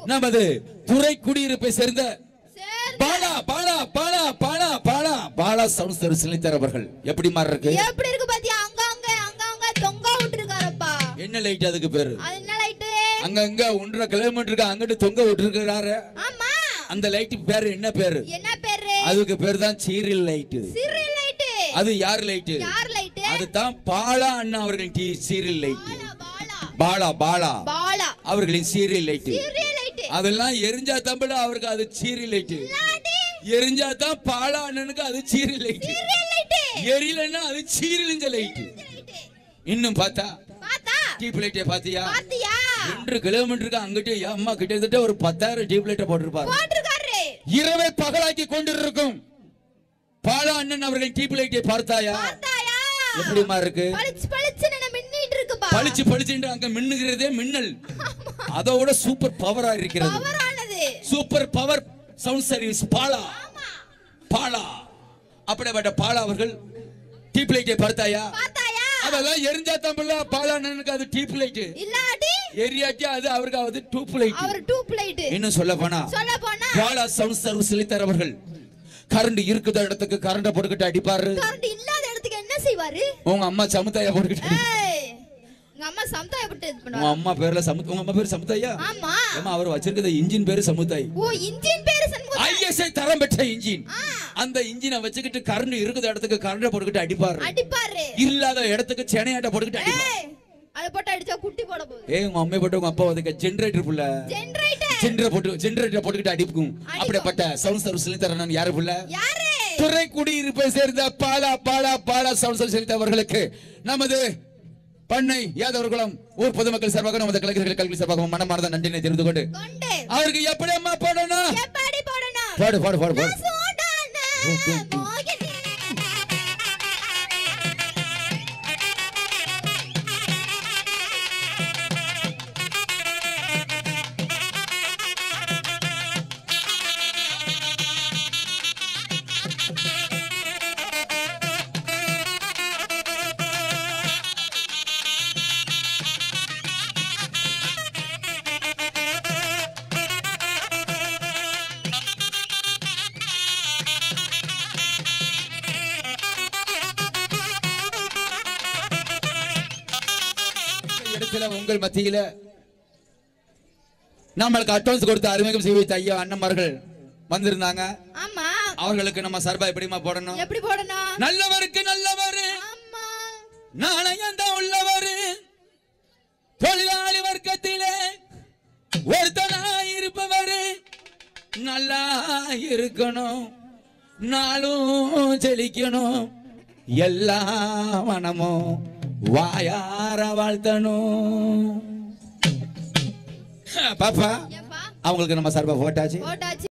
நமது துறை குடியிருப்பை சேர்ந்த சரி பாலா பாலா பாலா பாலா பாலா பாலா சவுண்ட் சர்வீஸ் நிலைத்தர் அவர்கள் எப்படி மாதிரி இருக்கு எப்படி இருக்கு பாத்தியா அங்க அங்க அங்க அங்க தொங்க விட்டுருக்காரப்பா என்ன லைட் அதுக்கு பேரு அது என்ன லைட்டு அங்க அங்க ஒன்றரை கிலோமீட்டருக்கு அங்கிட்டு தொங்க விட்டுருக்கிறாரு ஆமா அந்த லைட் பேரு என்ன பேரு என்ன பேரு அதுக்கு பேரு தான் சீரியல் லைட் சீரியல் லைட்டு அது யார் லைட் யார் லைட்டு அதுதான் பாலா அண்ணா அவர்களின் D serial light Bala Bala Bala Bala Bala அவர்களின் சீரியல் லைட் சீரியல் லைட்டு அதெல்லாம் எரிஞ்சா தமிழ் அவருக்கு அது சீரியல் லைட் எரிஞ்சா தான் பாலா அண்ணனுக்கு அது சீரியல் லைட் சீரியல் லைட்டு எரியலன்னா அது சீரியல் லைட் இன்னும் பார்த்தா பாத்தா டீப் லைட்டை பாத்தியா பாத்தியா ரெண்டு கிலோமீட்டருக்கு அங்கிட்டு அம்மா கிட்டத்தட்ட ஒரு பத்தாயிரம் டீப் லைட்டை போட்டிருப்பாரு போட்டிருக்காரு இரவை பகலாக்கி கொண்டிருக்கும் பாலா அண்ணன் அவர்கள் டீப் லைட்டை பார்த்தாயா பார்த்தாயா எப்படிமா இருக்கு பளிச்சு பளிச்சுன்னு என்ன மின்னிட்டு இருக்குப்பா பளிச்சு பளிச்சுன்னு அங்க மின்னுகிறதே மின்னல் அதோட சூப்பர் பவரா இருக்கிறது பவரானது super power sound service Bala Bala அப்படிப்பட்ட பாலா அவர்கள் டீப் லைட்டை பார்த்தாயா பார்த்தாயா அதெல்லாம் எரிஞ்சா தமிழ்ல பாலா அண்ணனுக்கு அது டீப் லைட் இல்லாட்டி எரியாட்டி அது அவருக்கு அது டூப் லைட் அவர் டூப் லைட்டு இன்னும் சொல்ல போனா சொல்ல போனா பாலா சவுண்ட் சர்வீஸ் நிலைத்தர் அவர்கள் கரண்ட் இருக்குத இடத்துக்கு கரண்ட போட்டுக்கிட்டு அடிப்பாரு கரண்ட் இல்லாத இடத்துக்கு என்ன செய்வாரு உங்க அம்மா சமுதாயா போட்டுக்கிட்டு அடி- ஏய் உங்க அம்மா சமுதாயப்பட்டு இது உங்க பண்ணுவாங்க அம்மா பேர்ல சமுத் உங்க அம்மா பேர் சமுதாயா ஆமா ஏமா அவர் வச்சிருக்கிற இன்ஜின் பேரு சமுதாய் ஓ இன்ஜின் பேரு சண்முகம் ஐஎஸ்ஐ தரம் பெற்ற இன்ஜின் ஆ. அந்த இன்ஜினை வச்சுக்கிட்டு கரண்ட் இருக்குத இடத்துக்கு கரண்ட போட்டுக்கிட்டு அடிப்பாரு அடிப்பாரு இல்லாத இடத்துக்கு செனையாட்ட போட்டுக்கிட்டு அடிப்பாரு ஏய் அத போட்டு அடிச்சா குட்டி போட போகுது ஏய் உங்க அம்மை போட்டு உங்க அப்பா அதுக்கு ஜெனரேட்டர் புள்ள ஜெனரேட்டர் ஜெனரேட்டர் போட்டு ஜெனரேட்டர் போட்டுக்கிட்டு அடிப்புக்கும் அடிக்கும். அப்படிப்பட்ட சவுண்ட் சர்வீஸ் நிலைத்தரன் யாரு புள்ள யாரு துறை குடியிருப்பை சேர்ந்த பாலா பாலா பாலா சவுண்ட் சர்வீஸ் நிலைத்தவர்களுக்கு நமது பண்ணை யாதவர்களும் ஊர் பொதுமக்கள் சார்பாக நமது கலைஞர்கள் கல்வி சார்பாக மனமார்ந்த நன்றினை தெரிந்து கொண்டு கொண்டு அவருக்கு எப்படி அம்மா போடணும் எப்படி போடணும் பாடு பாடு பாடு பாடு சூடான மோகினி. இடத்துல உங்கள் மத்தியில நம்மளுக்கு அட்வான்ஸ் கொடுத்து அறிமுகம் செய்ய வைத்த ஐயா அண்ணன்மார்கள் வந்திருந்தாங்க ஆமா அவர்களுக்கு நம்ம சார்பா எப்படிமா போடணும் எப்படி போடணும் நல்லவருக்கு நல்லவர் ஆமா நாணயம் தான் உள்ளவர் தொழிலாளி வர்க்கத்திலே ஒருத்தனாய் இருப்பவர் நல்லா இருக்கணும் நாளும் செழிக்கணும் எல்லா மனமும் வாயார வாழ்த்தணும் பாப்பா ஏப்பா அவங்களுக்கு நம்ம சார்பா போட்டாச்சு போட்டாச்சு